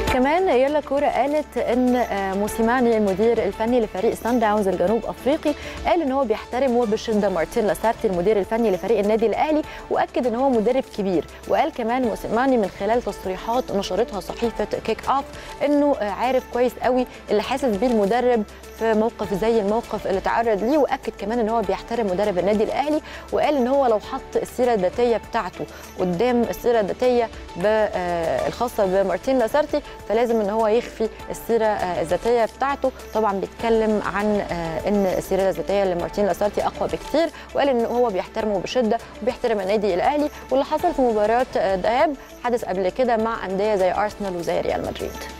كمان يلا كورة قالت ان موسيماني المدير الفني لفريق سان داونز الجنوب افريقي قال ان هو بيحترم وبشده مارتين لاسارتي المدير الفني لفريق النادي الاهلي واكد ان هو مدرب كبير وقال كمان موسيماني من خلال تصريحات نشرتها صحيفه كيك اوف انه عارف كويس قوي اللي حاسس بيه المدرب في موقف زي الموقف اللي تعرض ليه واكد كمان ان هو بيحترم مدرب النادي الاهلي وقال ان هو لو حط السيره الذاتيه بتاعته قدام السيره الذاتيه الخاصه بمارتين لاسارتي فلازم ان هو يخفي السيره الذاتيه بتاعته طبعا بيتكلم عن ان السيره الذاتيه لمارتين لاسارتي اقوى بكتير وقال ان هو بيحترمه بشده وبيحترم النادي الاهلي واللي حصل في مباراه ذهاب حدث قبل كده مع انديه زي ارسنال وزي ريال مدريد